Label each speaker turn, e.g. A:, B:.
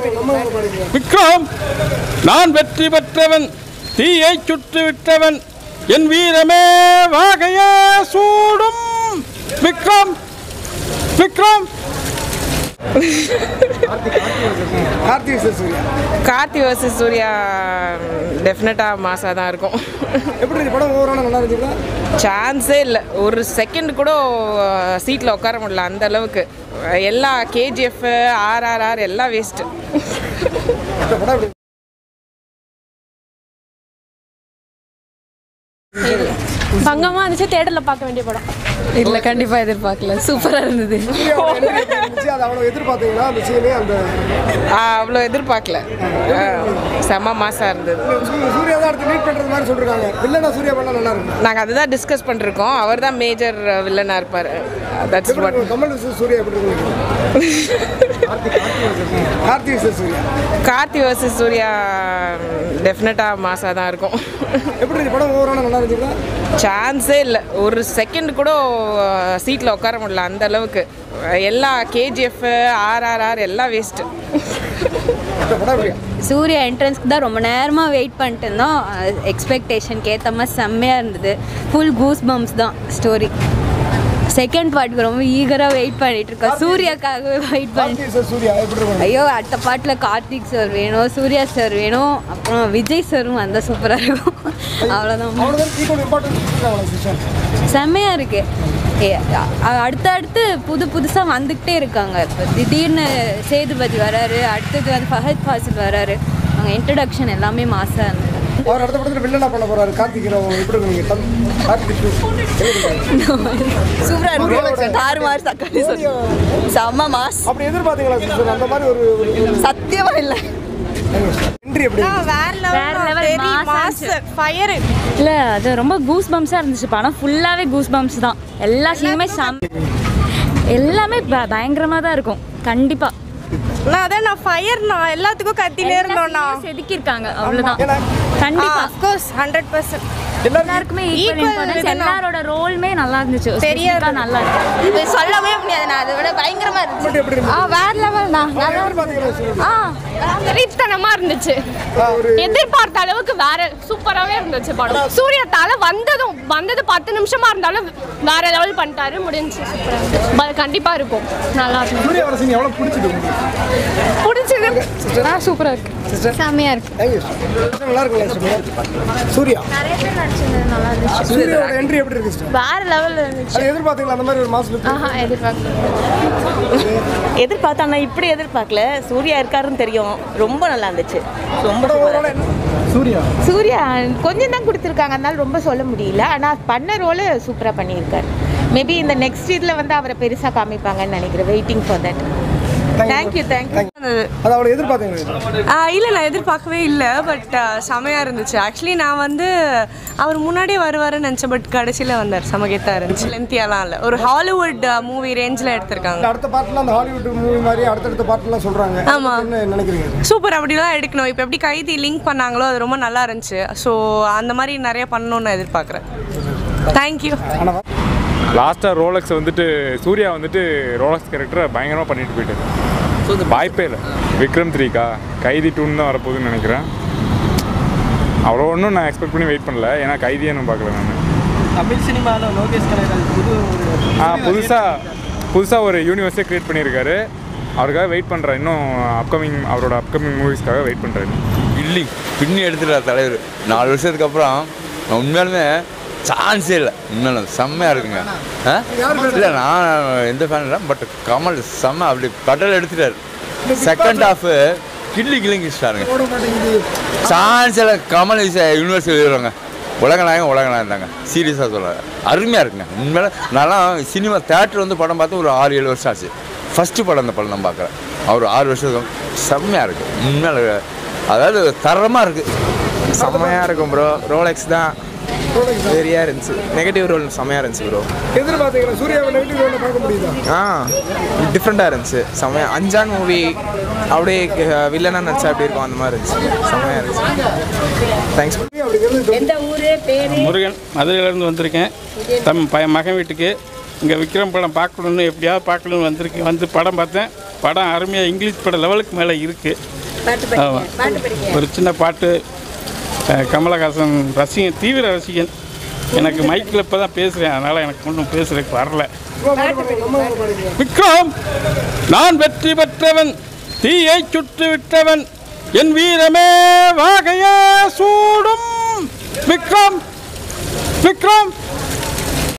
A: விக்ரம் நான் வெற்றி பெற்றவன் தீயை சுட்டு விட்டவன் என் வீரமே வாகையே சூடும் விக்ரம் விக்ரம்
B: கார்த்திக் சார் சூர்யா
C: கார்த்தி வர்சஸ் சூர்யா டெஃபினட்டாக மாசாக தான் இருக்கும்
B: எப்படி இருந்துச்சு படம் ஓவரான நல்லா இருந்துச்சுங்களா
C: சான்ஸே இல்லை ஒரு செகண்ட் கூட சீட்டில் உட்கார முடியல அந்த அளவுக்கு எல்லா கேஜிஎஃப் ஆர்ஆர்ஆர் எல்லாம் வேஸ்ட்டு
B: இந்த படம் எப்படி
D: பங்கமாக இருந்துச்சு தேட்டரில் பார்க்க வேண்டிய படம்
E: இல்லை கண்டிப்பாக எதிர்பார்க்கல சூப்பராக இருந்தது
B: சூர்யாவோட entry எப்படி இருந்துச்சு அது அவ்வளோ எதிர்பார்த்தீங்களா அந்த சீனே அந்த
C: அவ்வளோ எதிர்பார்க்கல ஆஹ், செம மாசாக இருந்தது
B: சூ- சூர்யா தான் அடுத்து லீட் பண்ணுறது மாதிரி சொல்லிருக்காங்க வில்லனா சூர்யா பண்ணா நல்லா இருக்கும்
C: நாங்கள் அதுதான் டிஸ்கஸ் பண்ணிருக்கோம் அவர் தான் மேஜர் வில்லனாக இருப்பார் தட்ஸ்
B: எப்படி
C: வாட்
B: இருக்கும்? கமல் versus சூர்யா எப்படி இருக்கும் கார்த்திக் சார் சூர்யா
C: கார்த்தி வர்சஸ் சூர்யா டெஃபினட்டாக மாசாக தான் இருக்கும்
B: எப்படி இருந்துச்சு படம் ஓவரான நல்லா இருந்துச்சுங்களா
C: சான்ஸே இல்லை ஒரு செகண்ட் கூட சீட்டில் உட்கார முடியல அந்த அளவுக்கு எல்லா கேஜிஎஃப் ஆர்ஆர்ஆர் எல்லாம் வேஸ்ட்டு
B: இந்த படம் எப்படி
E: சூர்யா என்ட்ரன்ஸ்க்கு தான் ரொம்ப நேரமாக வெயிட் பண்ணிட்டு இருந்தோம் எக்ஸ்பெக்டேஷனுக்கு ஏற்ற மாதிரி செம்மையாக இருந்தது ஃபுல் கூஸ் பம்ப்ஸ் தான் ஸ்டோரி செகண்ட் பார்ட்டுக்கு ரொம்ப ஈகராக வெயிட் பண்ணிட்டு இருக்கோம் சூர்யாக்காகவே வெயிட் பண்ணி
B: கார்த்திக் சார் சூர்யா எப்படி இருக்கும்
E: ஐயோ அடுத்த பாட்டில் கார்த்திக் சார் வேணும் சூர்யா சார் வேணும் அப்புறம் விஜய் சாரும் வந்தால் சூப்பராக இருக்கும் அவ்வளோதான்
B: அவ்வளோதான் ஈக்குவல் இம்பார்ட்டன்ஸ் கொடுத்துருக்காங்களா சிஸ்டர்
E: செம்மையாக இருக்கு ஏ, அ- அடுத்தடுத்து புது புதுசாக வந்துக்கிட்டே இருக்காங்க இப்போ திடீர்னு சேதுபதி வராரு அடுத்தது வந்து ஃபஹத் ஃபாசில் வராரு அவங்க இன்ட்ரடக்ஷன் எல்லாமே மாசாக இருந்தது
B: அவர் அடுத்த படத்தில் வில்லனா பண்ண போறாரு கார்த்திக் ஹீரோ எப்படி இருக்கும் நீங்க தம்- கார்த்திக் two.
F: சூப்பரா இருக்கு ஆறு மாசம் தக்காளி சொல்லி செம்ம மாஸ்
B: அப்படி எதிர்பார்த்தீங்களா சிஸ்டர் அந்த மாதிரி ஒரு
F: சத்தியமா இல்ல
B: என்ட்ரி எப்படி இருந்துச்சு?
D: வேற லெவல் மாஸ்டர் ஃபயர் இல்லை அது ரொம்ப கூஸ் பம்ப்ஸாக இருந்துச்சு படம் ஃபுல்லாகவே கூஸ் பம்ப்ஸ் தான் எல்லா சீனுமே சம் எல்லாமே ப- பயங்கரமா தான் இருக்கும் கண்டிப்பா
F: நான் அதான் நான் ஃபயர் நான் எல்லாத்துக்கும் கத்தினே இருந்தோம்னா
D: செதுக்கியிருக்காங்க அவ்வளோதான்
B: ஏன்னா
D: கண்டிப்பா
F: அஃப்கோர்ஸ் ஹண்ட்ரட் பர்சன்ட்
D: எல்லாருக்குமே ஈக்குவல்
F: Equal
D: இம்பார்ட்டன்ஸ்
F: இதுதான்.
D: எல்லாரோட ரோலுமே நல்லா இருந்துச்சு
F: தெரியாது.
D: Specific ஆ நல்லா இருக்கு
F: இது சொல்லவே முடியாது நான் அதை விட பயங்கரமா இருந்துச்சு
B: எப்படி இருந்துச்சு?
F: ஆ வேற லெவல் தான்
B: அப்படி எதிர்பார்த்தீங்களா சிஸ்டர்?
D: ஆ வெறித்தனமா இருந்துச்சு
B: ஆ, ஒரு
D: எதிர்பார்த்த அளவுக்கு வேற சூப்பராகவே இருந்துச்சு படம் சூர்யா தலை வந்ததும் வந்தது பத்து நிமிஷமா இருந்தாலும் வேற லெவல் பண்ணிட்டாரு முடிஞ்சு சூப்பராக கண்டிப்பா இருக்கும் நல்லா இருக்கும்
B: சூர்யாவோட சீன் எவ்வளவு பிடிச்சது உங்களுக்கு
D: பிடிச்சது ஆ சூப்பரா இருக்கு
B: சிஸ்டர்
E: செம்மையாக இருக்கு
B: தேங்க்யூ சிஸ்டர் நல்லா இருக்குல்ல சிஸ்டர் சூர்யா
D: நிறைய பேர் நடிச்சது நல்லா இருந்துச்சு
B: சூர்யாவோட என்ட்ரி எப்படி இருக்கு சிஸ்டர்
D: வேற லெவல் இருந்துச்சு
B: அது எதிர்பார்த்தீங்களா அந்த மாதிரி ஒரு மாஸ் லுக்
D: ஆஹா எதிர்பார்க்கல
G: எதிர்பார்த்தா நான் இப்படி எதிர்பார்க்கல சூர்யா இருக்காருன்னு தெரியும் ரொம்ப நல்லா இருந்துச்சு ரொம்ப
B: படம்
G: சூப்பரா
B: ஓவரால என்ன சூர்யா
H: சூர்யா கொஞ்சம் தான் கொடுத்துருக்காங்க அதனால ரொம்ப சொல்ல முடியல ஆனால் பண்ண ரோலு சூப்பராக பண்ணியிருக்காரு மேபி இந்த நெக்ஸ்ட் இதில் வந்து அவரை பெருசாக காமிப்பாங்கன்னு நினைக்கிறேன் waiting for that thank you thank you
B: அது அவ்வளோ எதிர்பார்த்தீங்களா
F: இல்லை நான் எதிர்பார்க்கவே இல்லை பட் செமையாக இருந்துச்சு ஆக்சுவலி நான் வந்து அவர் முன்னாடியே வருவாருன்னு நினச்சேன் பட் கடைசியில் வந்தார் செமகெத்தாக இருந்துச்சு லென்த்தியாலாம் இல்லை ஒரு ஹாலிவுட் மூவி ரேஞ்சில் எடுத்திருக்காங்க
B: இல்ல, அடுத்த பாட்டுல அந்த ஹாலிவுட் மூவி மாதிரி அடுத்தடுத்த பாட்டுலாம் சொல்றாங்க
F: ஆமா.
B: என்ன நினைக்கிறீங்க
F: சூப்பர் அப்படிலாம் எடுக்கணும் இப்போ எப்படி கைதி லிங்க் பண்ணாங்களோ அது ரொம்ப நல்லா இருந்துச்சு ஸோ அந்த மாதிரி நிறைய பண்ணணும்னு நான் எதிர்பார்க்குறேன் தேங்க்யூ
I: லாஸ்ட்டாக ரோலக்ஸ் வந்துட்டு சூர்யா வந்துட்டு ரோலக்ஸ் கேரக்டரை பயங்கரமாக பண்ணிட்டு போயிட்டாரு வாய்ப்பே இல்லை விக்ரம் த்ரீக்கா கைதி டூன்னு தான் வரப்போகுதுன்னு நினைக்கிறேன் அவ்வளோ ஒன்றும் நான் எக்ஸ்பெக்ட் பண்ணி வெயிட் பண்ணல ஏன்னா கைதியே நான் பார்க்கல நான்
J: தமிழ் சினிமாவில் லோகேஷ் கனகராஜ் புது ஒரு
I: ஆ புதுசாக புதுசாக ஒரு யூனிவர்ஸே க்ரியேட் பண்ணியிருக்காரு அவருக்காக வெயிட் பண்ணுறேன் இன்னும் அப்கமிங் அவரோட அப்கமிங் மூவிஸ்க்காக வெயிட் பண்ணுறாரு
K: இல்லை பின்னி எடுத்துட்டார் தலைவர் நாலு வருஷத்துக்கு அப்புறம் நான் உண்மையாலுமே சான்ஸே இல்லை உண்மையில செம்மையாக இருக்குங்க ஆ இல்லை நான் எந்த ஃபேன் இல்லை பட் கமல் செம்ம அப்படி கடல் எடுத்துட்டார் செகண்ட் ஹாஃபு கிள்ளி கிள்ளிங்கிச்சிட்டாருங்க
B: போட மாட்டேங்குது
K: சான்ஸ் இல்லை கமல் யூனிவர்ஸ் எழுதுறாங்க உலகநாயகம் உலகநாயகம் தாங்க சீரியஸாக சொல்ல அருமையாக இருக்குங்க உண்மையில நான்லாம் சினிமா தேட்டர் வந்து படம் பார்த்து ஒரு ஆறு ஏழு வருஷம் ஆச்சு ஃபஸ்ட்டு படம் அந்த படம் நான் பார்க்குறேன் அவர் ஆறு வருஷத்துக்கு செம்மையாக இருக்குது உண்மையில அதாவது தரமாக இருக்குது
J: செம்மையாக இருக்கும் ப்ரோ ரோலெக்ஸ் தான் வெறியாக இருந்துச்சு நெகட்டிவ் ரோல் செம்மையாக இருந்துச்சு ப்ரோ
B: எதிர்பார்த்தீங்களா சூர்யாவை நெகட்டிவ் ரோல பார்க்க முடியுதா
J: ஆ டிஃப்ரெண்ட்டாக இருந்துச்சு செம்மையாக அஞ்சான் மூவி அப்படியே வில்லனாக நடிச்சா அப்படி இருக்கும் அந்த மாதிரி இருந்துச்சு செம்மையாக இருந்துச்சு தேங்க்ஸ்
B: அப்படிங்கிறது
A: முருகன் மதுரையிலேருந்து வந்திருக்கேன் தம் பையன் மகன் வீட்டுக்கு இங்கே விக்ரம் படம் பார்க்கணுன்னு எப்படியாவது பார்க்கணுன்னு வந்திருக்கேன் வந்து படம் பார்த்தேன் படம் அருமையாக இங்கிலீஷ் படம் லெவலுக்கு மேலே இருக்குது ஆமாம் ஒரு சின்ன பாட்டு அஹ், கமலஹாசன் ரசிகன் தீவிர ரசிகன் எனக்கு மைக்கில் இப்போ தான் பேசுகிறேன் அதனால் எனக்கு ஒன்றும் பேசுறதுக்கு வரல விக்ரம் நான் வெற்றி பெற்றவன் தீயை சுட்டு விட்டவன் என் வீரமே வாகையே சூடும் விக்ரம் விக்ரம்